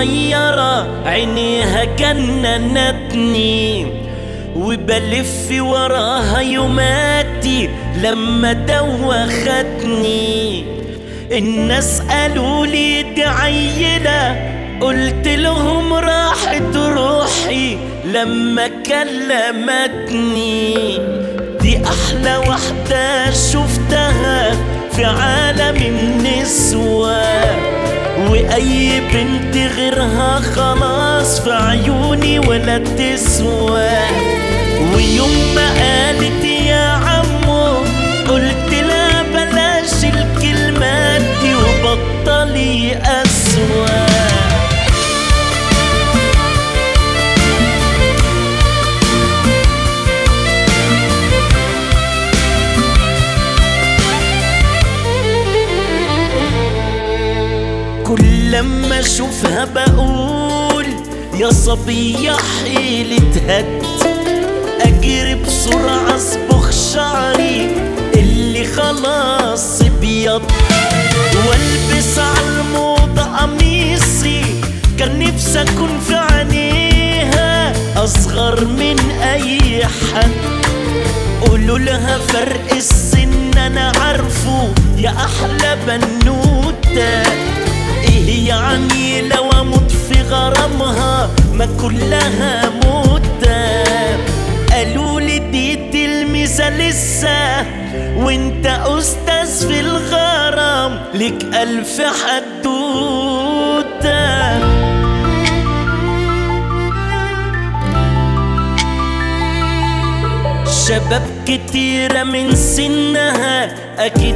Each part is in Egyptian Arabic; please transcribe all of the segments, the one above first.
صغيرة عينيها جننتني وبلف وراها يوماتي لما دوختني الناس قالوا لي دي عيلة قلت لهم راحت روحي لما كلمتني دي أحلى واحدة شفتها في عالم النسوة وأي بنت غيرها خلاص في عيوني ولا تسوى ويوم ما قالت يا عمو قلت لا بلاش الكلمات دي وبطلي أسوأ كل لما اشوفها بقول يا صبية حيلة هد اجري بسرعة اصبغ شعري اللي خلاص ابيض والبس عالموضة قميصي كان نفسي اكون في عينيها اصغر من اي حد قولوا لها فرق السن انا عارفه يا احلى بنوته ايه يعني لو اموت في غرامها ما كلها موتة قالوا لي دي تلميذة لسه وانت استاذ في الغرام لك الف حدوته شباب كتيرة من سنها أكيد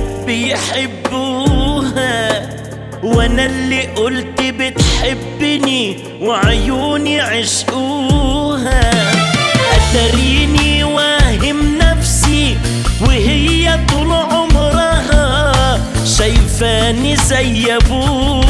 بيحبوها وأنا اللي قلت بتحبني وعيوني عشقوها أتريني واهم نفسي وهي طول عمرها شايفاني زي أبوها